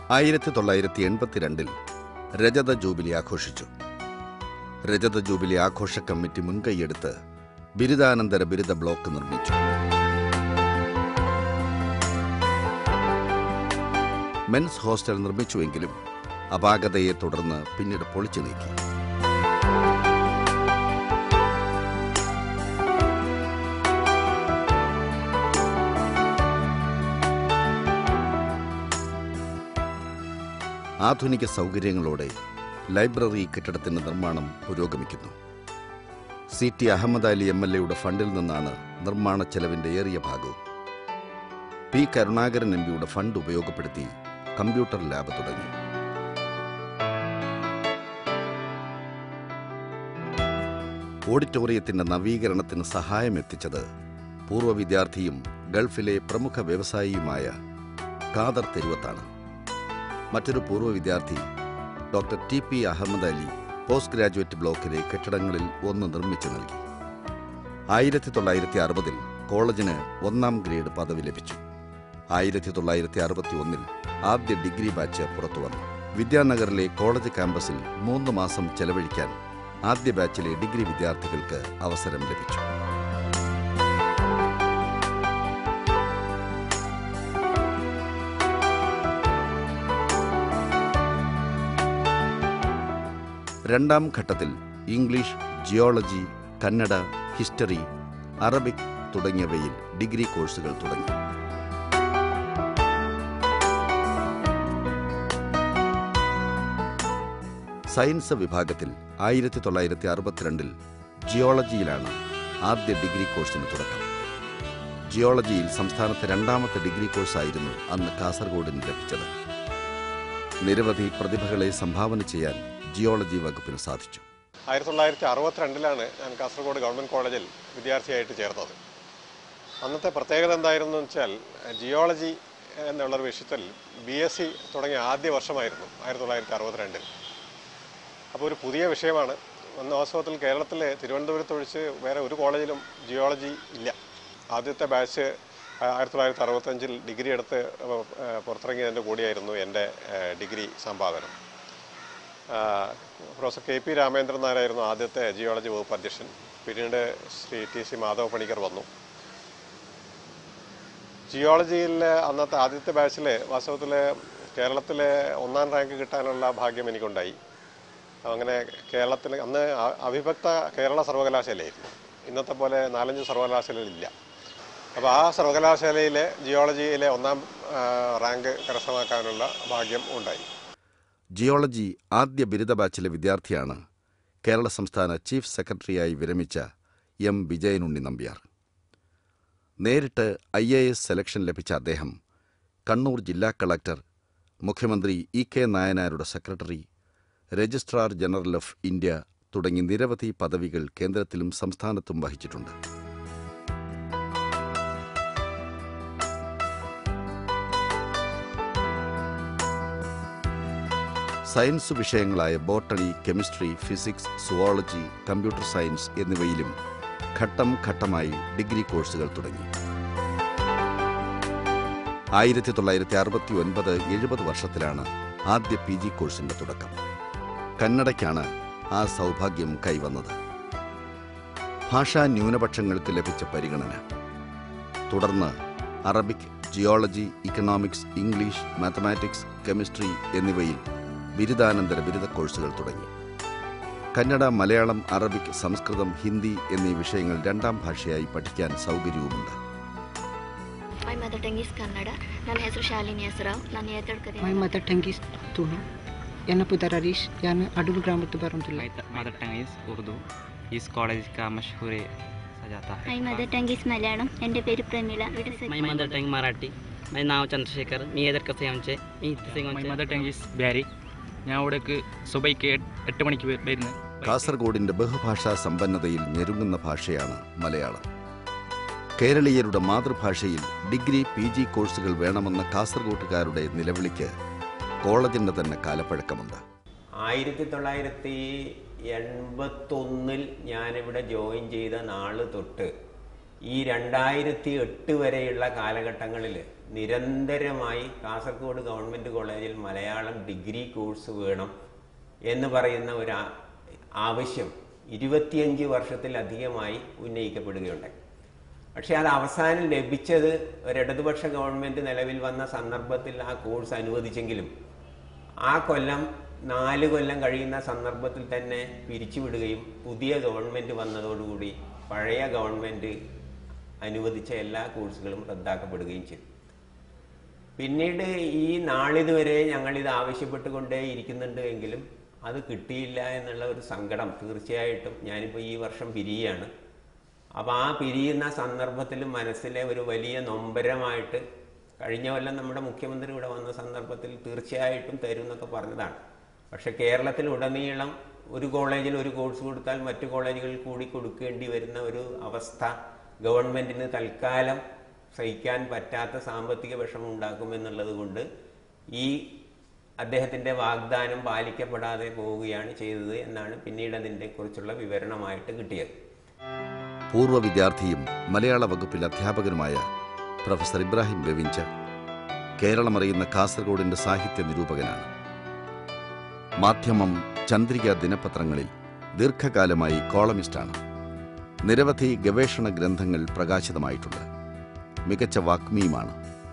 ആയിരത്തി തൊള്ളായിരത്തി എൺപത്തിരണ്ടിൽ രജത ജൂബിലി ആഘോഷിച്ചു രജത ജൂബിലി ആഘോഷ കമ്മിറ്റി മുൻകൈയെടുത്ത് ബിരുദാനന്തര ബിരുദ ബ്ലോക്ക് നിർമ്മിച്ചു മെൻസ് ഹോസ്റ്റൽ നിർമ്മിച്ചുവെങ്കിലും അപാകതയെ തുടർന്ന് പിന്നീട് പൊളിച്ചു നീക്കി ആധുനിക സൗകര്യങ്ങളോടെ ലൈബ്രറി കെട്ടിടത്തിന്റെ നിർമ്മാണം പുരോഗമിക്കുന്നു C T Ahmed Ali M L എയുടെ ഫണ്ടിൽ നിന്നാണ് നിർമ്മാണ ചെലവിന്റെ ഏറിയ ഭാഗവും പി കരുണാകരൻ എം പിയുടെ ഫണ്ട് ഉപയോഗപ്പെടുത്തി കമ്പ്യൂട്ടർ ലാബ് തുടങ്ങി ഓഡിറ്റോറിയത്തിന്റെ നവീകരണത്തിന് സഹായം എത്തിച്ചത് പൂർവ്വ വിദ്യാർത്ഥിയും ഗൾഫിലെ പ്രമുഖ വ്യവസായിയുമായ ഖാദർ തെരുവത്താണ് മറ്റൊരു പൂർവ്വ വിദ്യാർത്ഥി doctor T P Ahmed Ali post graduate ബ്ലോക്കിലെ കെട്ടിടങ്ങളിൽ ഒന്ന് നിർമ്മിച്ചു നൽകി ആയിരത്തി തൊള്ളായിരത്തി അറുപതിൽ കോളേജിന് ഒന്നാം ഗ്രേഡ് പദവി ലഭിച്ചു ആയിരത്തി തൊള്ളായിരത്തി അറുപത്തി ഒന്നിൽ ആദ്യ ഡിഗ്രി ബാച്ച് പുറത്തുവന്നു വിദ്യാനഗറിലെ കോളേജ് ക്യാമ്പസിൽ മൂന്ന് മാസം ചെലവഴിക്കാൻ ആദ്യ ബാച്ചിലെ ഡിഗ്രി വിദ്യാർത്ഥികൾക്ക് അവസരം ലഭിച്ചു രണ്ടാം ഘട്ടത്തിൽ English geology Kannada history Arabic തുടങ്ങിയവയിൽ ഡിഗ്രി കോഴ്സുകൾ തുടങ്ങി സയൻസ് വിഭാഗത്തിൽ ആയിരത്തി തൊള്ളായിരത്തി അറുപത്തിരണ്ടിൽ ജിയോളജിയിലാണ് ആദ്യ ഡിഗ്രി കോഴ്സിന് തുടക്കം ജിയോളജിയിൽ സംസ്ഥാനത്തെ രണ്ടാമത്തെ ഡിഗ്രി കോഴ്സായിരുന്നു അന്ന് കാസർഗോഡിന് ലഭിച്ചത് നിരവധി പ്രതിഭകളെ സംഭാവന ചെയ്യാൻ ജിയോളജി വകുപ്പിന് സാധിച്ചു ആയിരത്തി തൊള്ളായിരത്തി അറുപത്തിരണ്ടിലാണ് ഞാൻ കാസർഗോഡ് ഗവൺമെൻറ് കോളേജിൽ വിദ്യാർത്ഥിയായിട്ട് ചേർന്നത് അന്നത്തെ പ്രത്യേകത എന്തായിരുന്നു എന്ന് വെച്ചാൽ ജിയോളജി എന്നുള്ളൊരു വിഷയത്തിൽ ബി എസ് സി തുടങ്ങിയ ആദ്യ വർഷമായിരുന്നു ആയിരത്തി തൊള്ളായിരത്തി അറുപത്തിരണ്ടിൽ അപ്പോൾ ഒരു പുതിയ വിഷയമാണ് അന്ന് വാസ്തവത്തിൽ കേരളത്തിലെ തിരുവനന്തപുരത്ത് ഒഴിച്ച് വേറെ ഒരു കോളേജിലും ജിയോളജി ഇല്ല ആദ്യത്തെ ബാച്ച് ആയിരത്തി തൊള്ളായിരത്തി അറുപത്തഞ്ചിൽ ഡിഗ്രി എടുത്ത് ഏഹ്, ഏഹ്, പുറത്തിറങ്ങിയതിൻ്റെ കൂടിയായിരുന്നു എൻ്റെ ഏഹ്, ഡിഗ്രി സമ്പാദനം ആഹ് പ്രൊഫസർ കെ പി രാമേന്ദ്രൻ നായരായിരുന്നു ആദ്യത്തെ ജിയോളജി വകുപ്പ് അധ്യക്ഷൻ പിന്നീട് ശ്രീ ടി സി മാധവ പണിക്കർ വന്നു ജിയോളജിയിൽ അന്നത്തെ ആദ്യത്തെ ബാച്ചിൽ വാസ്തവത്തിൽ കേരളത്തിലെ ഒന്നാം റാങ്ക് കിട്ടാനുള്ള ഭാഗ്യം എനിക്കുണ്ടായി അങ്ങനെ കേരളത്തിൽ അന്ന് അ- അവിഭക്ത കേരള സർവകലാശാലയായിരുന്നു ഇന്നത്തെ പോലെ നാലഞ്ച് സർവകലാശാലകളില്ല അപ്പോൾ ആ സർവകലാശാലയിലെ ജിയോളജിയിലെ ഒന്നാം ആ, റാങ്ക് കരസ്ഥമാക്കാനുള്ള ഭാഗ്യം ഉണ്ടായി ജിയോളജി ആദ്യ ബിരുദ ബാച്ചിലെ വിദ്യാർത്ഥിയാണ് കേരള സംസ്ഥാന ചീഫ് സെക്രട്ടറിയായി വിരമിച്ച എം വിജയനുണ്ണി നമ്പ്യാർ നേരിട്ട് ഐ എ എസ് സെലക്ഷൻ ലഭിച്ച അദ്ദേഹം കണ്ണൂർ ജില്ലാ കളക്ടർ മുഖ്യമന്ത്രി ഇ കെ നായനാരുടെ secretary registrar general of India തുടങ്ങി നിരവധി പദവികൾ കേന്ദ്രത്തിലും സംസ്ഥാനത്തും വഹിച്ചിട്ടുണ്ട് സയൻസ് വിഷയങ്ങളായ botany chemistry physics zoology computer science എന്നിവയിലും ഘട്ടം ഘട്ടമായി ഡിഗ്രി കോഴ്സുകൾ തുടങ്ങി ആയിരത്തി തൊള്ളായിരത്തി അറുപത്തി ഒൻപത് എഴുപത് വർഷത്തിലാണ് ആദ്യ പി ജി കോഴ്സിന്റെ തുടക്കം കന്നഡയ്ക്കാണ് ആ സൗഭാഗ്യം കൈവന്നത് ഭാഷാ ന്യൂനപക്ഷങ്ങൾക്ക് ലഭിച്ച പരിഗണന തുടർന്ന് Arabic geology economics English mathematics chemistry എന്നിവയിൽ ബിരുദാനന്തര ബിരുദ കോഴ്സുകൾ തുടങ്ങി കന്നഡ മലയാളം അറബിക് സംസ്കൃതം ഹിന്ദി എന്നീ വിഷയങ്ങൾ രണ്ടാം ഭാഷയായി പഠിക്കാൻ സൗകര്യവുമുണ്ട് my mother tongue is Kannada ನನ್ನ ಹೆಸರು ಶಾಲಿನಿ ಹೆಸರಾವ್ ನಾನು My ಏತಡ್ಕದೆ mother tongue is Tulu. Yana Pudar Arish, Yana Adul Gramat Barantullah. Mother tongue is Urdu इस कॉलेज का मशहूर सजाता है my mother tongue is Malayalam എൻ്റെ പേര് പ്രമീള ഇവിടെ My mother tongue Marathi. My नाव चंद्रशेखर मी येदर कसे आमचे मी इथे my mother tongue is Beary ഞാൻ ഇവിടേക്ക് സുബൈക്ക് എട്ട് എട്ട് മണിക്ക് വ- വരുന്നത് കാസർഗോഡിന്റെ ബഹുഭാഷാ സമ്പന്നതയിൽ ഞെരുങ്ങുന്ന ഭാഷയാണ് മലയാളം കേരളീയരുടെ മാതൃഭാഷയിൽ ഡിഗ്രി പി ജി കോഴ്സുകൾ വേണമെന്ന കാസർഗോട്ടുകാരുടെ നിലവിളിക്ക് കോളേജിന്റെ തന്നെ കാലപ്പഴക്കമുണ്ട് ആയിരത്തി തൊള്ളായിരത്തി എൺപത്തൊന്നിൽ ഞാനിവിടെ ജോയിൻ ചെയ്ത നാള് തൊട്ട് ഈ രണ്ടായിരത്തി എട്ട് വരെയുള്ള കാലഘട്ടങ്ങളിൽ നിരന്തരമായി കാസർഗോഡ് ഗവൺമെൻറ് കോളേജിൽ മലയാളം ഡിഗ്രി കോഴ്സ് വേണം എന്ന് പറയുന്ന ഒരു ആ- ആവശ്യം ഇരുപത്തിയഞ്ച് വർഷത്തിലധികമായി ഉന്നയിക്കപ്പെടുകയുണ്ടായി പക്ഷേ അത് അവസാനം ലഭിച്ചത് ഒരു ഇടതുപക്ഷ ഗവൺമെൻറ് നിലവിൽ വന്ന സന്ദർഭത്തിൽ ആ കോഴ്സ് അനുവദിച്ചെങ്കിലും ആ കൊല്ലം നാല് കൊല്ലം കഴിയുന്ന സന്ദർഭത്തിൽ തന്നെ പിരിച്ചുവിടുകയും പുതിയ ഗവൺമെൻറ് വന്നതോടുകൂടി പഴയ ഗവൺമെൻറ് അനുവദിച്ച എല്ലാ കോഴ്സുകളും റദ്ദാക്കപ്പെടുകയും ചെയ്തു പിന്നീട് ഈ നാളിതുവരെ ഞങ്ങൾ ഇത് ആവശ്യപ്പെട്ടുകൊണ്ടേ ഇരിക്കുന്നുണ്ട് എങ്കിലും അത് കിട്ടിയില്ല എന്നുള്ള ഒരു സങ്കടം തീർച്ചയായിട്ടും ഞാനിപ്പോൾ ഈ വർഷം പിരിയാണ് അപ്പോൾ ആ പിരിയുന്ന സന്ദർഭത്തിൽ മനസ്സിലെ ഒരു വലിയ നൊമ്പരമായിട്ട് കഴിഞ്ഞ കൊല്ലം നമ്മുടെ മുഖ്യമന്ത്രി ഇവിടെ വന്ന സന്ദർഭത്തിൽ തീർച്ചയായിട്ടും തരും എന്നൊക്കെ പറഞ്ഞതാണ് പക്ഷേ കേരളത്തിൽ ഉടനീളം ഒരു കോളേജിൽ ഒരു കോഴ്സ് കൊടുത്താൽ മറ്റു കോളേജുകളിൽ കൂടി കൊടുക്കേണ്ടി വരുന്ന ഒരു അവസ്ഥ ഗവൺമെൻറ്റിന് തൽക്കാലം സഹിക്കാൻ പറ്റാത്ത സാമ്പത്തിക വിഷമം ഉണ്ടാക്കുമെന്നുള്ളത് കൊണ്ട് ഈ അദ്ദേഹത്തിൻ്റെ വാഗ്ദാനം പാലിക്കപ്പെടാതെ പോവുകയാണ് ചെയ്തത് എന്നാണ് പിന്നീട് അതിൻ്റെ കുറിച്ചുള്ള വിവരണമായിട്ട് കിട്ടിയത് പൂർവ്വ വിദ്യാർത്ഥിയും മലയാള വകുപ്പിൽ അധ്യാപകനുമായ പ്രൊഫസർ ഇബ്രാഹിം ബെവിഞ്ച കേരളമറിയുന്ന കാസർഗോഡിന്റെ സാഹിത്യ നിരൂപകനാണ് മാധ്യമം ചന്ദ്രിക ദിനപത്രങ്ങളിൽ ദീർഘകാലമായി കോളമിസ്റ്റാണ് നിരവധി ഗവേഷണ ഗ്രന്ഥങ്ങൾ പ്രകാശിതമായിട്ടുണ്ട് മികച്ച വാഗ്മിയുമാണ്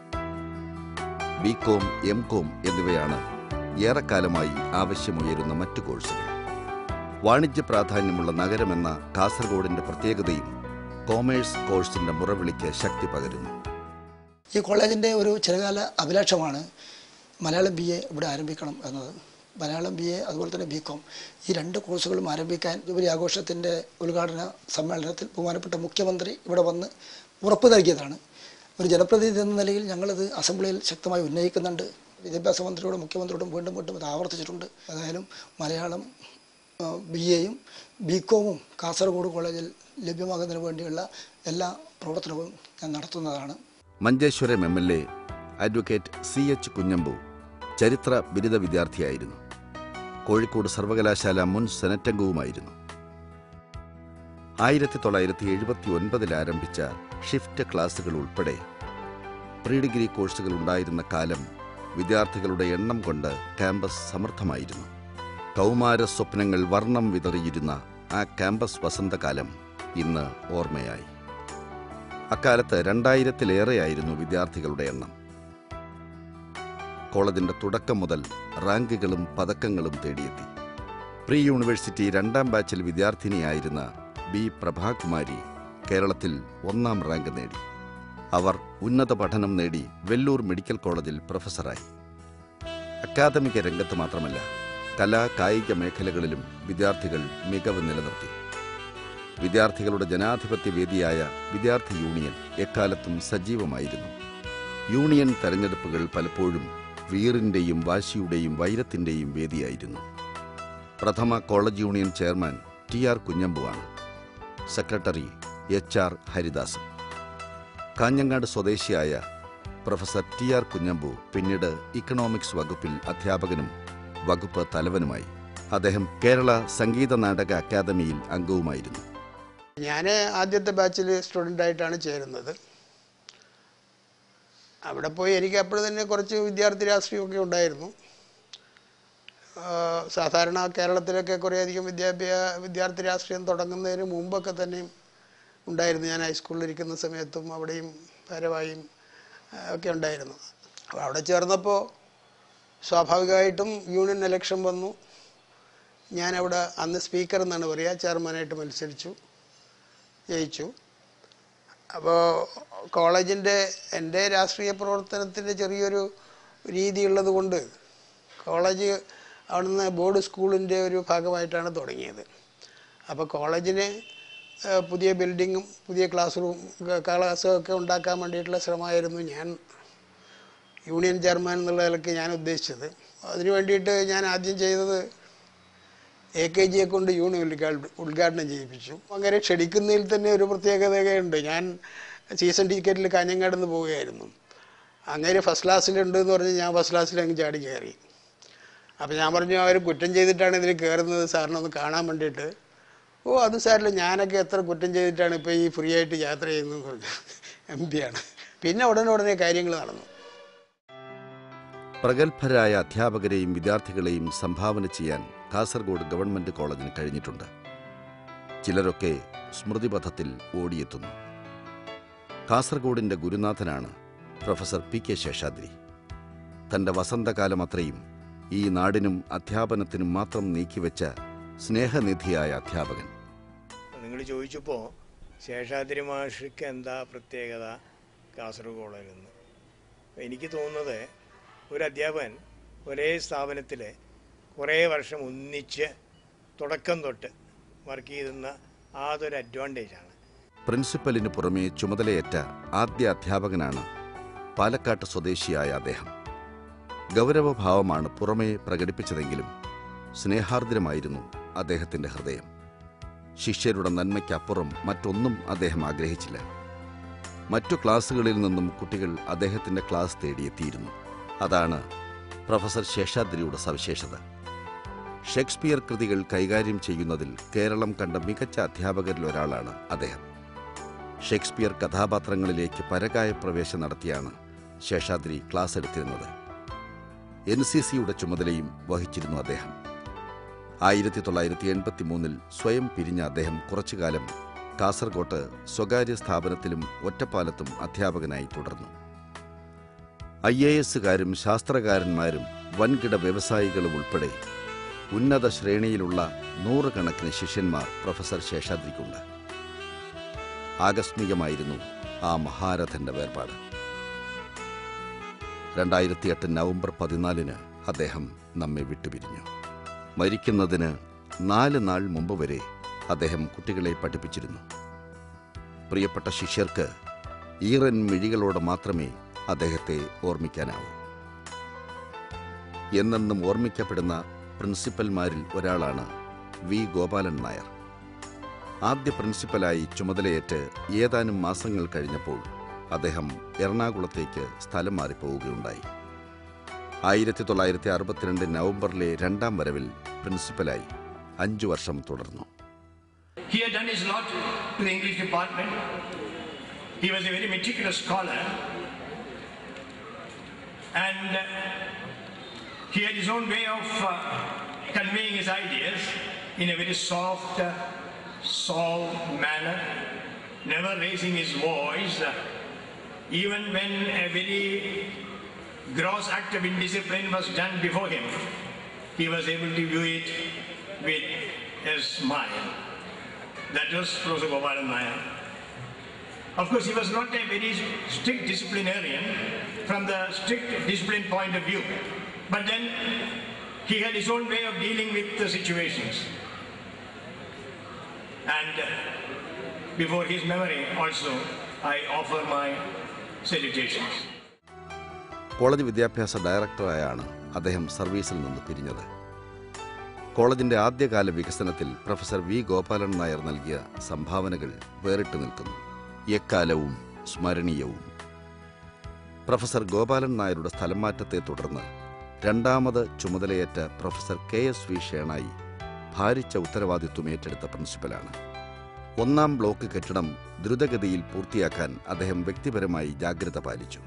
ബി കോം എം കോം എന്നിവയാണ് ഏറെക്കാലമായി ആവശ്യമുയരുന്ന മറ്റു കോഴ്സുകൾ വാണിജ്യ പ്രാധാന്യമുള്ള നഗരമെന്ന കാസർഗോഡിന്റെ പ്രത്യേകതയും കോമേഴ്സ് കോഴ്സിന്റെ മുറവിളിക്ക് ശക്തി പകരുന്നു ഈ കോളേജിൻ്റെ ഒരു ചിരകാല അഭിലാഷമാണ് മലയാളം ബി എ ഇവിടെ ആരംഭിക്കണം എന്നത് മലയാളം ബി എ അതുപോലെ തന്നെ ബി കോം ഈ രണ്ട് കോഴ്സുകളും ആരംഭിക്കാൻ ജൂബിലി ആഘോഷത്തിൻ്റെ ഉദ്ഘാടന സമ്മേളനത്തിൽ ബഹുമാനപ്പെട്ട മുഖ്യമന്ത്രി ഇവിടെ വന്ന് ഉറപ്പ് നൽകിയതാണ് ഒരു ജനപ്രതിനിധി എന്ന നിലയിൽ ഞങ്ങളത് അസംബ്ലിയിൽ ശക്തമായി ഉന്നയിക്കുന്നുണ്ട് വിദ്യാഭ്യാസ മന്ത്രിയോടും മുഖ്യമന്ത്രിയോടും വീണ്ടും വീണ്ടും അത് ആവർത്തിച്ചിട്ടുണ്ട് ഏതായാലും മലയാളം ബി എയും ബി കോമും കാസർഗോഡ് കോളേജിൽ ലഭ്യമാകുന്നതിന് വേണ്ടിയുള്ള എല്ലാ പ്രവർത്തനവും ഞാൻ നടത്തുന്നതാണ് Manjeshwaram M L A advocate C H Kunhambu ചരിത്ര ബിരുദ വിദ്യാർത്ഥിയായിരുന്നു കോഴിക്കോട് സർവകലാശാല മുൻ സെനറ്റംഗവുമായിരുന്നു ആയിരത്തി തൊള്ളായിരത്തി എഴുപത്തി ഒൻപതിൽ ആരംഭിച്ച ഷിഫ്റ്റ് ക്ലാസുകൾ ഉൾപ്പെടെ പ്രീ ഡിഗ്രി കോഴ്സുകൾ ഉണ്ടായിരുന്ന കാലം വിദ്യാർത്ഥികളുടെ എണ്ണം കൊണ്ട് ക്യാമ്പസ് സമൃദ്ധമായിരുന്നു കൗമാര സ്വപ്നങ്ങൾ വർണ്ണം വിതറിയിരുന്ന ആ ക്യാമ്പസ് വസന്തകാലം ഇന്ന് ഓർമ്മയായി അക്കാലത്ത് രണ്ടായിരത്തിലേറെയായിരുന്നു വിദ്യാർത്ഥികളുടെ എണ്ണം കോളേജിന്റെ തുടക്കം മുതൽ റാങ്കുകളും പതക്കങ്ങളും തേടിയെത്തി പ്രീ യൂണിവേഴ്സിറ്റി രണ്ടാം ബാച്ചിൽ വിദ്യാർത്ഥിനിയായിരുന്ന ബി പ്രഭാകുമാരി കേരളത്തിൽ ഒന്നാം റാങ്ക് നേടി അവർ ഉന്നത പഠനം നേടി വെല്ലൂർ മെഡിക്കൽ കോളേജിൽ പ്രൊഫസറായി അക്കാദമിക രംഗത്ത് മാത്രമല്ല കലാ കായിക മേഖലകളിലും വിദ്യാർത്ഥികൾ മികവ് നിലനിർത്തി വിദ്യാർത്ഥികളുടെ ജനാധിപത്യ വേദിയായ വിദ്യാർത്ഥി യൂണിയൻ എക്കാലത്തും സജീവമായിരുന്നു യൂണിയൻ തെരഞ്ഞെടുപ്പുകൾ പലപ്പോഴും വീറിന്റെയും വാശിയുടെയും വൈരത്തിന്റെയും വേദിയായിരുന്നു പ്രഥമ college union chairman T R കുഞ്ഞമ്പുവാണ് secretary H R Haridas Kanhangad സ്വദേശിയായ പ്രൊഫസർ ടി ആർ കുഞ്ഞമ്പു പിന്നീട് ഇക്കണോമിക്സ് വകുപ്പിൽ അധ്യാപകനും വകുപ്പ് തലവനുമായി അദ്ദേഹം കേരള സംഗീത നാടക അക്കാദമിയിൽ അംഗവുമായിരുന്നു ഞാൻ ആദ്യത്തെ ബാച്ചിൽ സ്റ്റുഡൻ്റായിട്ടാണ് ചേരുന്നത് അവിടെ പോയി എനിക്ക് അപ്പോൾ തന്നെ കുറച്ച് വിദ്യാർത്ഥി രാഷ്ട്രീയമൊക്കെ ഉണ്ടായിരുന്നു ആ, സാധാരണ കേരളത്തിലൊക്കെ കുറേയധികം വിദ്യാഭ്യാസ വിദ്യാർത്ഥി രാഷ്ട്രീയം തുടങ്ങുന്നതിന് മുമ്പൊക്കെ തന്നെയും ഉണ്ടായിരുന്നു ഞാൻ ഹൈസ്കൂളിൽ ഇരിക്കുന്ന സമയത്തും അവിടെയും ഭാരവാഹിയും ആ, ഒക്കെ ഉണ്ടായിരുന്നു അപ്പോൾ അവിടെ ചേർന്നപ്പോൾ സ്വാഭാവികമായിട്ടും യൂണിയൻ ഇലക്ഷൻ വന്നു ഞാനവിടെ അന്ന് സ്പീക്കർ എന്നാണ് പറയുക ചെയർമാനായിട്ട് മത്സരിച്ചു ജയിച്ചു അപ്പോൾ കോളേജിൻ്റെ എൻ്റെ രാഷ്ട്രീയ പ്രവർത്തനത്തിൻ്റെ ചെറിയൊരു രീതിയുള്ളത് കൊണ്ട് കോളേജ് അവിടുന്ന് ബോർഡ് സ്കൂളിൻ്റെ ഒരു ഭാഗമായിട്ടാണ് തുടങ്ങിയത് അപ്പോൾ കോളേജിന് ഏഹ്, പുതിയ ബിൽഡിങ്ങും പുതിയ ക്ലാസ് റൂം ക്ലാസ്സും ഒക്കെ ഉണ്ടാക്കാൻ വേണ്ടിയിട്ടുള്ള ശ്രമമായിരുന്നു ഞാൻ യൂണിയൻ ചെയർമാൻ എന്നുള്ള നിലയ്ക്ക് ഞാൻ ഉദ്ദേശിച്ചത് അതിനു വേണ്ടിയിട്ട് ഞാൻ ആദ്യം ചെയ്തത് എ കെ ജിയെ കൊണ്ട് യൂണിയൻ ഉദ്ഘാടനം ഉദ്ഘാടനം ചെയ്യിപ്പിച്ചു അങ്ങനെ ക്ഷണിക്കുന്നതിൽ തന്നെ ഒരു പ്രത്യേകതയുണ്ട് ഞാൻ സീസൺ ടിക്കറ്റിൽ കാഞ്ഞങ്ങാട് നിന്ന് പോവുകയായിരുന്നു അങ്ങനെ ഫസ്റ്റ് ക്ലാസ്സിലുണ്ട് എന്ന് പറഞ്ഞ് ഞാൻ ഫസ്റ്റ് ക്ലാസ്സിൽ അങ്ങ് ചാടി കയറി അപ്പോൾ ഞാൻ പറഞ്ഞു അവർ കുറ്റം ചെയ്തിട്ടാണ് ഇതിൽ കയറുന്നത് സാറിനെ ഒന്ന് കാണാൻ വേണ്ടിയിട്ട് ഓ അത് സാറില്ല ഞാനൊക്കെ എത്ര കുറ്റം ചെയ്തിട്ടാണ് ഇപ്പോൾ ഈ ഫ്രീ ആയിട്ട് യാത്ര ചെയ്യുന്നത് പറഞ്ഞു എം പിയാണ് പിന്നെ ഉടനെ ഉടനെ കാര്യങ്ങൾ നടന്നു പ്രഗത്ഭരായ അധ്യാപകരെയും വിദ്യാർത്ഥികളെയും സംഭാവന ചെയ്യാൻ കാസർഗോഡ് ഗവൺമെന്റ് കോളേജിന് കഴിഞ്ഞിട്ടുണ്ട് ചിലരൊക്കെ സ്മൃതിപഥത്തിൽ ഓടിയെത്തുന്നു കാസർഗോഡിന്റെ ഗുരുനാഥനാണ് പ്രൊഫസർ പി കെ ശേഷാദ്രി തന്റെ വസന്തകാലം അത്രയും ഈ നാടിനും അധ്യാപനത്തിനും മാത്രം നീക്കിവെച്ച സ്നേഹനിധിയായ അധ്യാപകൻ നിങ്ങൾ ചോദിച്ചപ്പോൾ ശേഷാദ്രി മാഷിക്ക് എന്താ പ്രത്യേകത കാസർഗോഡ് കോളേജിൽ നിന്ന് എനിക്ക് തോന്നുന്നത് ഒരു അധ്യാപകൻ ഒരേ സ്ഥാപനത്തിൽ കുറേ വർഷം ഒന്നിച്ച് തുടക്കം തൊട്ട് വർക്ക് ചെയ്തുന്ന അതൊരു അഡ്വാൻറ്റേജാണ് പ്രിൻസിപ്പലിന് പുറമെ ചുമതലയേറ്റ ആദ്യ അധ്യാപകനാണ് പാലക്കാട്ട് സ്വദേശിയായ അദ്ദേഹം ഗൗരവഭാവമാണ് പുറമേ പ്രകടിപ്പിച്ചതെങ്കിലും സ്നേഹാർദ്രമായിരുന്നു അദ്ദേഹത്തിന്റെ ഹൃദയം ശിഷ്യരുടെ നന്മയ്ക്കപ്പുറം മറ്റൊന്നും അദ്ദേഹം ആഗ്രഹിച്ചില്ല മറ്റു ക്ലാസ്സുകളിൽ നിന്നും കുട്ടികൾ അദ്ദേഹത്തിന്റെ ക്ലാസ് തേടിയെത്തിയിരുന്നു അതാണ് പ്രൊഫസർ ശേഷാദ്രിയുടെ സവിശേഷത ഷേക്സ്പിയർ കൃതികൾ കൈകാര്യം ചെയ്യുന്നതിൽ കേരളം കണ്ട മികച്ച അധ്യാപകരിൽ ഒരാളാണ് അദ്ദേഹം ഷേക്സ്പിയർ കഥാപാത്രങ്ങളിലേക്ക് പരകായ പ്രവേശം നടത്തിയാണ് ശേഷാദ്രി ക്ലാസ് എടുത്തിരുന്നത് എൻ സി സിയുടെ ചുമതലയും വഹിച്ചിരുന്നു അദ്ദേഹം ആയിരത്തി തൊള്ളായിരത്തി എൺപത്തി മൂന്നിൽ സ്വയം പിരിഞ്ഞ അദ്ദേഹം കുറച്ചുകാലം കാസർകോട്ട് സ്വകാര്യ സ്ഥാപനത്തിലും ഒറ്റപ്പാലത്തും അധ്യാപകനായി തുടർന്നു ഐ എ എസുകാരും ശാസ്ത്രകാരന്മാരും വൻകിട വ്യവസായികളും ഉൾപ്പെടെ ഉന്നത ശ്രേണിയിലുള്ള നൂറുകണക്കിന് ശിഷ്യന്മാർ പ്രൊഫസർ ശേഷാദ്രിക്കുണ്ട് ആകസ്മികമായിരുന്നു ആ മഹാരഥന്റെ വേർപാട് രണ്ടായിരത്തി എട്ട് നവംബർ പതിനാലിന് അദ്ദേഹം നമ്മെ വിട്ടുപിരിഞ്ഞു മരിക്കുന്നതിന് നാല് നാൾ മുമ്പ് വരെ അദ്ദേഹം കുട്ടികളെ പഠിപ്പിച്ചിരുന്നു പ്രിയപ്പെട്ട ശിഷ്യർക്ക് ഈറൻ മിഴികളോടെ മാത്രമേ അദ്ദേഹത്തെ ഓർമ്മിക്കാനാവൂ എന്നെന്നും ഓർമ്മിക്കപ്പെടുന്ന പ്രിൻസിപ്പൽമാരിൽ ഒരാളാണ് വി ഗോപാലൻ നായർ ആദ്യ പ്രിൻസിപ്പലായി ചുമതലയേറ്റ് ഏതാനും മാസങ്ങൾ കഴിഞ്ഞപ്പോൾ അദ്ദേഹം എറണാകുളത്തേക്ക് സ്ഥലം മാറിപ്പോവുകയുണ്ടായി ആയിരത്തി തൊള്ളായിരത്തി അറുപത്തിരണ്ട് നവംബറിലെ രണ്ടാം വരവിൽ പ്രിൻസിപ്പലായി അഞ്ചു വർഷം തുടർന്നു He had done his lot to the English department. He was a very meticulous scholar. And uh, he had his own way of uh, conveying his ideas in a very soft, uh, soft manner, never raising his voice. uh, even when a very gross act of indiscipline was done before him, he was able to view it with a smile. That was Professor Gopalan Nair. Of course, he was not a very strict disciplinarian from the strict discipline point of view. But then he had his own way of dealing with the situations. And uh, before his memory also, I offer my salutations. College വിദ്യാഭ്യാസ ഡയറക്ടറായാണ് അദ്ദേഹം സർവീസിൽ നിന്ന് പിരിഞ്ഞത് കോളേജിന്റെ ആദ്യകാല വികസനത്തിൽ professor V Gopalan Nair നൽകിയ സംഭാവനകൾ വേറിട്ട് നിൽക്കുന്നു എക്കാലവും സ്മരണീയവും പ്രൊഫസർ ഗോപാലൻ നായരുടെ സ്ഥലം മാറ്റത്തെ തുടർന്ന് രണ്ടാമത് ചുമതലയേറ്റ professor K S V Shenoy ഭാരിച്ച ഉത്തരവാദിത്വം ഏറ്റെടുത്ത പ്രിൻസിപ്പലാണ് ഒന്നാം ബ്ലോക്ക് കെട്ടിടം ദ്രുതഗതിയിൽ പൂർത്തിയാക്കാൻ അദ്ദേഹം വ്യക്തിപരമായി ജാഗ്രത പാലിച്ചു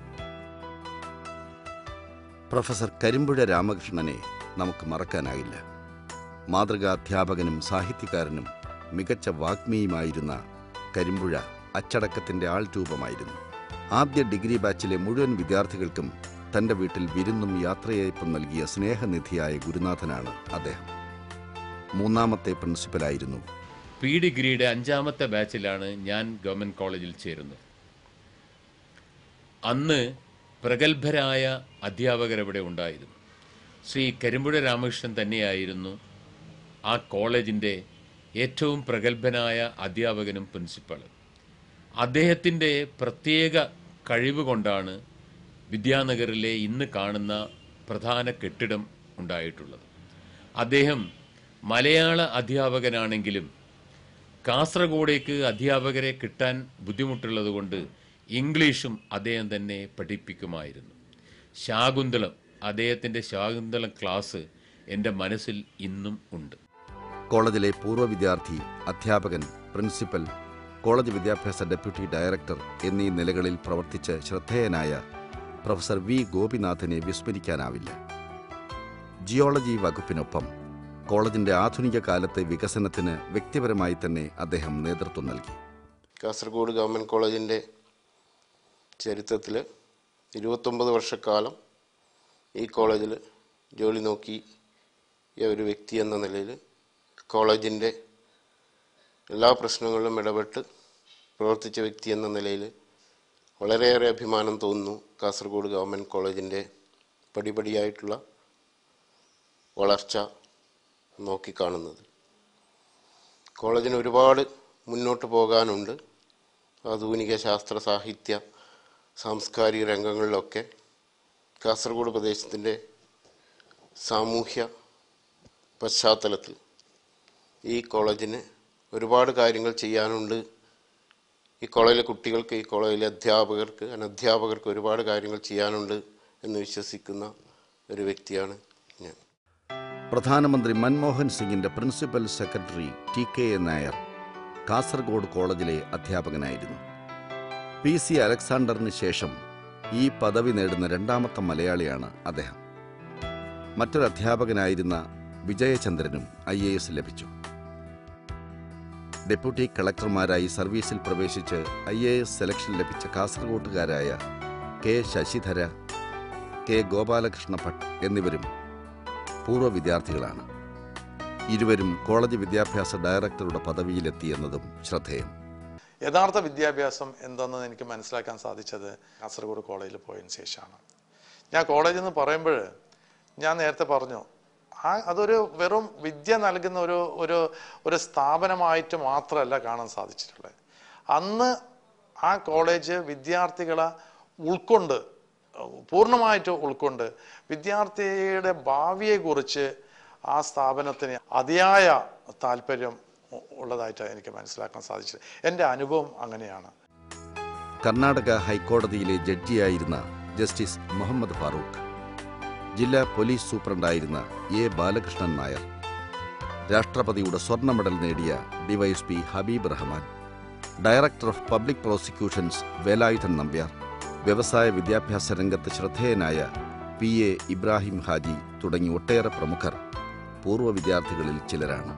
പ്രൊഫസർ കരിമ്പുഴ രാമകൃഷ്ണനെ നമുക്ക് മറക്കാനാകില്ല മാതൃകാധ്യാപകനും സാഹിത്യകാരനും മികച്ച വാഗ്മിയുമായിരുന്ന കരിമ്പുഴ അച്ചടക്കത്തിന്റെ ആൾരൂപമായിരുന്നു ആദ്യ ഡിഗ്രി ബാച്ചിലെ മുഴുവൻ വിദ്യാർത്ഥികൾക്കും തന്റെ വീട്ടിൽ വിരുന്നും യാത്രയയപ്പും നൽകിയ സ്നേഹനിധിയായ ഗുരുനാഥനാണ് അദ്ദേഹം മൂന്നാമത്തെ പ്രിൻസിപ്പലായിരുന്നു പി ഡിഗ്രിയുടെ അഞ്ചാമത്തെ ബാച്ചിലാണ് ഞാൻ ഗവൺമെൻറ് കോളേജിൽ ചേരുന്നത് അന്ന് പ്രഗത്ഭരായ അധ്യാപകരവിടെ ഉണ്ടായിരുന്നു ശ്രീ കരിമ്പുഴ രാമകൃഷ്ണൻ തന്നെയായിരുന്നു ആ കോളേജിൻ്റെ ഏറ്റവും പ്രഗത്ഭനായ അധ്യാപകനും പ്രിൻസിപ്പളും അദ്ദേഹത്തിൻ്റെ പ്രത്യേക കഴിവ് കൊണ്ടാണ് വിദ്യാനഗറിലെ ഇന്ന് കാണുന്ന പ്രധാന കെട്ടിടം ഉണ്ടായിട്ടുള്ളത് അദ്ദേഹം മലയാള അധ്യാപകനാണെങ്കിലും കാസർഗോഡേക്ക് അധ്യാപകരെ കിട്ടാൻ ബുദ്ധിമുട്ടുള്ളതുകൊണ്ട് ഇംഗ്ലീഷും അദ്ദേഹം തന്നെ പഠിപ്പിക്കുമായിരുന്നു ശാകുന്തളം അദ്ദേഹത്തിൻ്റെ ശാകുന്തളം ക്ലാസ് എൻ്റെ മനസ്സിൽ ഇന്നും ഉണ്ട് കോളേജിലെ പൂർവ്വ വിദ്യാർത്ഥി അധ്യാപകൻ പ്രിൻസിപ്പൽ കോളേജ് വിദ്യാഭ്യാസ ഡെപ്യൂട്ടി ഡയറക്ടർ എന്നീ നിലകളിൽ പ്രവർത്തിച്ച് ശ്രദ്ധേയനായ പ്രൊഫസർ വി ഗോപിനാഥിനെ വിസ്മരിക്കാനാവില്ല ജിയോളജി വകുപ്പിനൊപ്പം കോളേജിന്റെ ആധുനിക കാലത്തെ വികസനത്തിന് വ്യക്തിപരമായി തന്നെ അദ്ദേഹം നേതൃത്വം നൽകി കാസർഗോഡ് ഗവൺമെൻറ് കോളേജിൻ്റെ ചരിത്രത്തിൽ ഇരുപത്തൊമ്പത് വർഷക്കാലം ഈ കോളേജിൽ ജോലി നോക്കിയ ഒരു വ്യക്തി എന്ന നിലയിൽ കോളേജിൻ്റെ എല്ലാ പ്രശ്നങ്ങളിലും ഇടപെട്ട് പ്രവർത്തിച്ച വ്യക്തി എന്ന നിലയിൽ വളരെയേറെ അഭിമാനം തോന്നുന്നു കാസർഗോഡ് ഗവൺമെൻറ് കോളേജിൻ്റെ പടിപടിയായിട്ടുള്ള വളർച്ച നോക്കിക്കാണുന്നത് കോളേജിന് ഒരുപാട് മുന്നോട്ട് പോകാനുണ്ട് ആധുനിക ശാസ്ത്ര സാഹിത്യ സാംസ്കാരിക രംഗങ്ങളിലൊക്കെ കാസർഗോഡ് പ്രദേശത്തിൻ്റെ സാമൂഹ്യ പശ്ചാത്തലത്തിൽ ഈ കോളേജിന് ഒരുപാട് കാര്യങ്ങൾ ചെയ്യാനുണ്ട് ഈ കോളേജിലെ കുട്ടികൾക്ക് ഈ കോളേജിലെ അധ്യാപകർക്ക് അനധ്യാപകർക്ക് ഒരുപാട് കാര്യങ്ങൾ ചെയ്യാനുണ്ട് എന്ന് വിശ്വസിക്കുന്ന ഒരു വ്യക്തിയാണ് ഞാൻ പ്രധാനമന്ത്രി മൻമോഹൻ സിംഗിന്റെ principal secretary T K A Nair Kasaragod കോളേജിലെ അധ്യാപകനായിരുന്നു പി സി അലക്സാണ്ടറിന് ശേഷം ഈ പദവി നേടുന്ന രണ്ടാമത്തെ മലയാളിയാണ് അദ്ദേഹം മറ്റൊരു അധ്യാപകനായിരുന്ന വിജയചന്ദ്രനും ഐ എ എസ് ലഭിച്ചു ഡെപ്യൂട്ടി കളക്ടർമാരായി സർവീസിൽ പ്രവേശിച്ച് ഐ എ എസ് സെലക്ഷൻ ലഭിച്ച കാസർഗോട്ടുകാരായ കെ ശശിധര കെ ഗോപാലകൃഷ്ണ ഭട്ട് എന്നിവരും പൂർവ്വ വിദ്യാർത്ഥികളാണ് ഇരുവരും കോളേജ് വിദ്യാഭ്യാസ ഡയറക്ടറുടെ പദവിയിലെത്തിയെന്നതും ശ്രദ്ധേയം യഥാർത്ഥ വിദ്യാഭ്യാസം എന്തെന്ന് എനിക്ക് മനസ്സിലാക്കാൻ സാധിച്ചത് കാസർഗോഡ് കോളേജിൽ പോയതിന് ശേഷമാണ് ഞാൻ കോളേജ് എന്ന് പറയുമ്പോൾ ഞാൻ നേരത്തെ പറഞ്ഞു ആ അതൊരു വെറും വിദ്യ നൽകുന്ന ഒരു ഒരു ഒരു സ്ഥാപനമായിട്ട് മാത്രമല്ല കാണാൻ സാധിച്ചിട്ടുള്ളത് അന്ന് ആ കോളേജ് വിദ്യാർത്ഥികളെ ഉൾക്കൊണ്ട് പൂർണ്ണമായിട്ട് ഉൾക്കൊണ്ട് വിദ്യാർത്ഥിയുടെ ഭാവിയെക്കുറിച്ച് ആ സ്ഥാപനത്തിന് അതിയായ താല്പര്യം ഉ- ഉള്ളതായിട്ട് എനിക്ക് മനസ്സിലാക്കാൻ സാധിച്ചത് എൻ്റെ അനുഭവം അങ്ങനെയാണ് കർണാടക ഹൈക്കോടതിയിലെ ജഡ്ജിയായിരുന്ന ജസ്റ്റിസ് മുഹമ്മദ് ഫാറൂഖ് ജില്ലാ പോലീസ് സൂപ്രണ്ടായിരുന്ന എ ബാലകൃഷ്ണൻ നായർ രാഷ്ട്രപതിയുടെ സ്വർണ്ണ മെഡൽ നേടിയ DYSP Habib Rahman director of public prosecutions Velayudhan Nambiar വ്യവസായ വിദ്യാഭ്യാസ രംഗത്ത് ശ്രദ്ധേയനായ പി എ ഇബ്രാഹിം ഹാജി തുടങ്ങി ഒട്ടേറെ പ്രമുഖർ പൂർവ്വ വിദ്യാർത്ഥികളിൽ ചിലരാണ്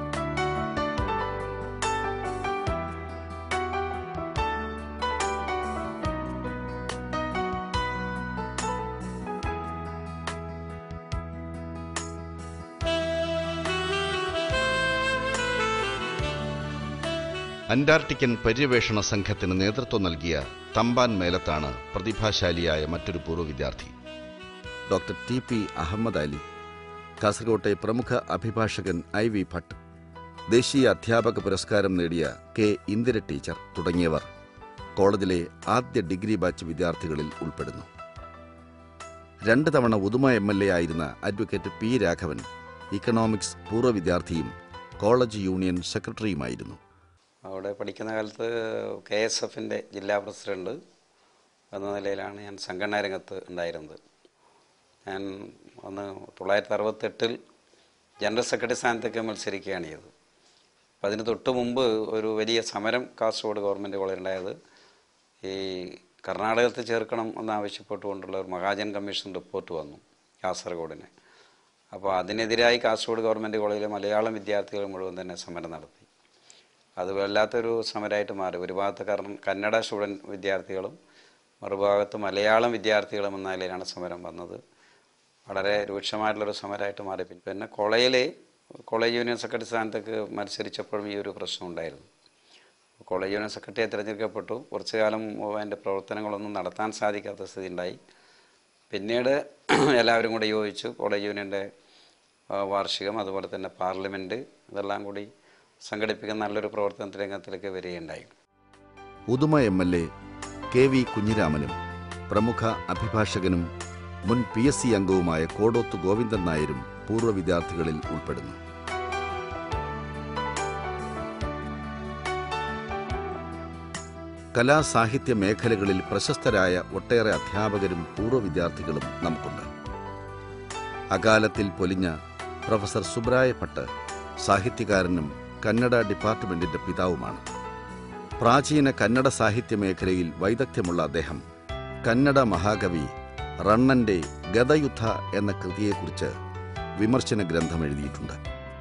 അന്റാർട്ടിക്കൻ പര്യവേഷണ സംഘത്തിന് നേതൃത്വം നൽകിയ തമ്പാൻ മേലത്താണ് പ്രതിഭാശാലിയായ മറ്റൊരു പൂർവ്വ വിദ്യാർത്ഥി doctor T P Ahmed Ali കാസർകോട്ടെ പ്രമുഖ അഭിഭാഷകൻ ഐ വി ഭട്ട് ദേശീയ അധ്യാപക പുരസ്കാരം നേടിയ കെ ഇന്ദിര ടീച്ചർ തുടങ്ങിയവർ കോളേജിലെ ആദ്യ ഡിഗ്രി ബാച്ച് വിദ്യാർത്ഥികളിൽ ഉൾപ്പെടുന്നു രണ്ട് തവണ ഉദുമ എം എൽ എ ആയിരുന്ന അഡ്വക്കേറ്റ് പി രാഘവൻ ഇക്കണോമിക്സ് പൂർവ്വ വിദ്യാർത്ഥിയും കോളേജ് യൂണിയൻ സെക്രട്ടറിയുമായിരുന്നു അവിടെ പഠിക്കുന്ന കാലത്ത് കെ എസ് എഫിൻ്റെ ജില്ലാ പ്രസിഡന്റ് എന്ന നിലയിലാണ് ഞാൻ സംഘടനാ രംഗത്ത് ഉണ്ടായിരുന്നത് ഞാൻ അന്ന് തൊള്ളായിരത്തി അറുപത്തെട്ടിൽ ജനറൽ സെക്രട്ടറി സ്ഥാനത്തൊക്കെ മത്സരിക്കുകയാണ് ചെയ്തത് അപ്പം അതിന് തൊട്ട് മുമ്പ് ഒരു വലിയ സമരം കാസർഗോഡ് ഗവൺമെൻറ് കോളേജ് ഉണ്ടായത് ഈ കർണാടകത്തിൽ ചേർക്കണം എന്നാവശ്യപ്പെട്ടുകൊണ്ടുള്ള ഒരു മഹാജൻ കമ്മീഷൻ റിപ്പോർട്ട് വന്നു കാസർഗോഡിന് അപ്പോൾ അതിനെതിരായി കാസർഗോഡ് ഗവൺമെൻറ് കോളേജിലെ മലയാളം വിദ്യാർത്ഥികൾ മുഴുവൻ തന്നെ സമരം നടത്തി അത് വല്ലാത്തൊരു സമരമായിട്ട് മാറി ഒരു ഭാഗത്ത് കർണ- കന്നഡ സ്റ്റുഡൻറ് വിദ്യാർത്ഥികളും മറുഭാഗത്ത് മലയാളം വിദ്യാർത്ഥികളും എന്ന നിലയിലാണ് സമരം വന്നത് വളരെ രൂക്ഷമായിട്ടുള്ളൊരു സമരമായിട്ട് മാറി പിന്നെ കോളേജിൽ കോളേജ് യൂണിയൻ സെക്രട്ടറി സ്ഥാനത്തേക്ക് മത്സരിച്ചപ്പോഴും ഈ ഒരു പ്രശ്നം ഉണ്ടായിരുന്നു കോളേജ് യൂണിയൻ സെക്രട്ടറിയെ തിരഞ്ഞെടുക്കപ്പെട്ടു കുറച്ചു കാലം അതിൻ്റെ പ്രവർത്തനങ്ങളൊന്നും നടത്താൻ സാധിക്കാത്ത സ്ഥിതി ഉണ്ടായി പിന്നീട് എല്ലാവരും കൂടി യോജിച്ചു കോളേജ് യൂണിയൻ്റെ ആ, വാർഷികം അതുപോലെ തന്നെ പാർലമെൻറ്റ് ഇതെല്ലാം കൂടി സംഘടിപ്പിക്കുന്ന നല്ലൊരു പ്രവർത്തനത്തിൽ രംഗത്തിലേക്ക് വരികയുണ്ടായി Uduma M L A K V കുഞ്ഞിരാമനും പ്രമുഖ അഭിഭാഷകനും മുൻ പി എസ് സി അംഗവുമായ കോടോത്ത് ഗോവിന്ദൻ നായരും പൂർവ്വ വിദ്യാർത്ഥികളിൽ ഉൾപ്പെടുന്നു കലാ സാഹിത്യ മേഖലകളിൽ പ്രശസ്തരായ ഒട്ടേറെ അധ്യാപകരും പൂർവ്വ വിദ്യാർത്ഥികളും നമുക്കുണ്ട് അകാലത്തിൽ പൊലിഞ്ഞ പ്രൊഫസർ സുബ്രായ ഭട്ട് സാഹിത്യകാരനും കന്നഡ ഡിപ്പാർട്ട്മെന്റിന്റെ പിതാവുമാണ് പ്രാചീന കന്നഡ സാഹിത്യ മേഖലയിൽ വൈദഗ്ധ്യമുള്ള അദ്ദേഹം കന്നഡ മഹാകവി റണ്ണന്റെ ഗതയുദ്ധ എന്ന കൃതിയെക്കുറിച്ച് വിമർശന ഗ്രന്ഥം എഴുതിയിട്ടുണ്ട്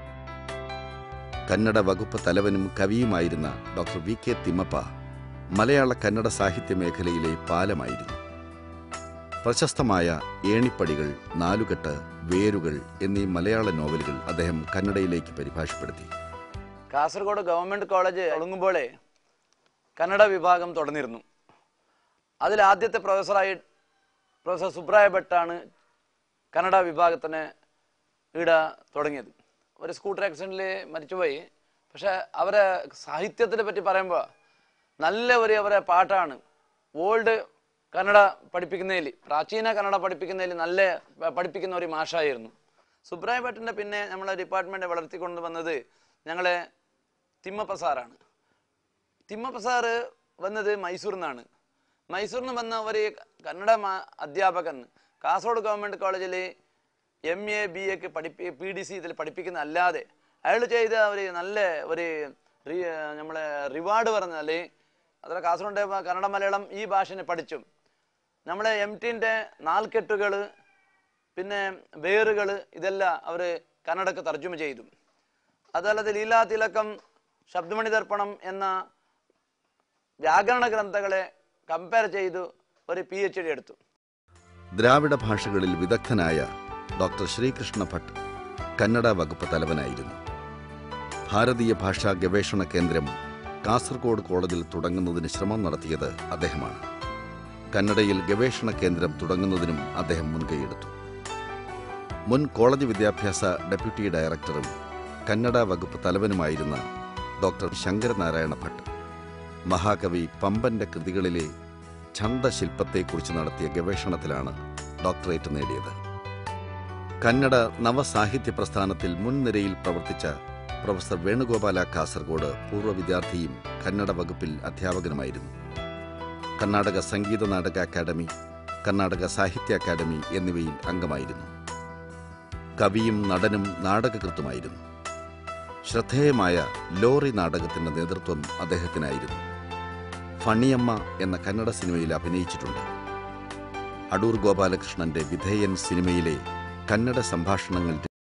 കന്നഡ വകുപ്പ് തലവനും കവിയുമായിരുന്ന ഡോക്ടർ വി കെ തിമ്മപ്പ മലയാള കന്നഡ സാഹിത്യ മേഖലയിലെ പാലമായിരുന്നു പ്രശസ്തമായ ഏണിപ്പടികൾ നാലുകെട്ട് വേരുകൾ എന്നീ മലയാള നോവലുകൾ അദ്ദേഹം കന്നഡയിലേക്ക് പരിഭാഷപ്പെടുത്തി കാസർഗോഡ് ഗവൺമെൻറ് കോളേജ് തുടങ്ങുമ്പോഴേ കന്നഡ വിഭാഗം തുടർന്നിരുന്നു അതിൽ ആദ്യത്തെ പ്രൊഫസറായി പ്രൊഫസർ സുബ്രായ ഭട്ടാണ് കന്നഡ വിഭാഗത്തിന് ഈട തുടങ്ങിയത് ഒരു സ്കൂട്ടർ ആക്സിഡൻറ്റിൽ മരിച്ചുപോയി പക്ഷെ അവരെ സാഹിത്യത്തിനെ പറ്റി പറയുമ്പോൾ നല്ല ഒരു അവരെ പാട്ടാണ് ഓൾഡ് കന്നഡ പഠിപ്പിക്കുന്നതിൽ പ്രാചീന കന്നഡ പഠിപ്പിക്കുന്നതിൽ നല്ല പ- പഠിപ്പിക്കുന്ന ഒരു മാഷായിരുന്നു സുബ്രായ ഭട്ടിൻ്റെ പിന്നെ നമ്മളെ ഡിപ്പാർട്ട്മെൻറ്റ് വളർത്തിക്കൊണ്ട് വന്നത് ഞങ്ങളെ തിമ്മപ്പ സാറാണ് തിമ്മപ്പ സാറ് വന്നത് മൈസൂരിൽ നിന്നാണ് മൈസൂരിൽ നിന്ന് വന്ന ഒരു കന്നഡ മാ- അധ്യാപകൻ കാസർഗോഡ് ഗവൺമെൻറ് കോളേജിൽ എം എ ബി എക്ക് പഠിപ്പി പി ഡി സി ഇതിൽ പഠിപ്പിക്കുന്ന അല്ലാതെ അയാൾ ചെയ്ത ഒരു നല്ല ഒരു റി- നമ്മളെ റിവാർഡ് പറഞ്ഞാൽ അതിൽ കാസർഗോഡ് കന്നഡ മലയാളം ഈ ഭാഷനെ പഠിച്ചു നമ്മളെ എം ടിൻ്റെ നാൽക്കെട്ടുകൾ പിന്നെ വേറുകൾ ഇതെല്ലാം അവർ കന്നഡക്ക് തർജ്ജമ ചെയ്തു അതല്ലാതെ ലീലാ തിലക്കം ശബ്ദമണി ദർപ്പണം എന്ന വ്യാകരണ ഗ്രന്ഥങ്ങളെ കമ്പയർ ചെയ്തു ഒരു പി എച്ച് ഡി എടുത്തു ദ്രാവിഡ ഭാഷകളിൽ വിദഗ്ധനായ ഡോക്ടർ ശ്രീകൃഷ്ണ ഭട്ട് കന്നഡ വകുപ്പ് തലവനായിരുന്നു ഭാരതീയ ഭാഷാ ഗവേഷണ കേന്ദ്രം കാസർഗോഡ് കോളേജിൽ തുടങ്ങുന്നതിന് ശ്രമം നടത്തിയത് അദ്ദേഹമാണ് കന്നഡയിൽ ഗവേഷണ കേന്ദ്രം തുടങ്ങുന്നതിനും അദ്ദേഹം മുൻകൈയെടുത്തു മുൻ കോളേജ് വിദ്യാഭ്യാസ ഡെപ്യൂട്ടി ഡയറക്ടറും കന്നഡ വകുപ്പ് തലവനുമായിരുന്ന ഡോക്ടർ ശങ്കരനാരായണ ഭട്ട് മഹാകവി പമ്പന്റെ കൃതികളിലെ ഛന്ദശില്പത്തെക്കുറിച്ച് നടത്തിയ ഗവേഷണത്തിലാണ് ഡോക്ടറേറ്റ് നേടിയത് കന്നഡ നവസാഹിത്യ പ്രസ്ഥാനത്തിൽ മുൻനിരയിൽ പ്രവർത്തിച്ച പ്രൊഫസർ വേണുഗോപാല കാസർഗോഡ് പൂർവ്വ വിദ്യാർത്ഥിയും കന്നഡ വകുപ്പിൽ അധ്യാപകനുമായിരുന്നു കർണാടക സംഗീത നാടക അക്കാദമി കർണാടക സാഹിത്യ അക്കാദമി എന്നിവയിൽ അംഗമായിരുന്നു കവിയും നടനും നാടകകൃത്തുമായിരുന്നു ശ്രദ്ധേയമായ ലോറി നാടകത്തിന്റെ നേതൃത്വം അദ്ദേഹത്തിനായിരുന്നു ഫണിയമ്മ എന്ന കന്നഡ സിനിമയിൽ അഭിനയിച്ചിട്ടുണ്ട് അടൂർ ഗോപാലകൃഷ്ണന്റെ വിധേയൻ സിനിമയിലെ കന്നഡ സംഭാഷണങ്ങൾ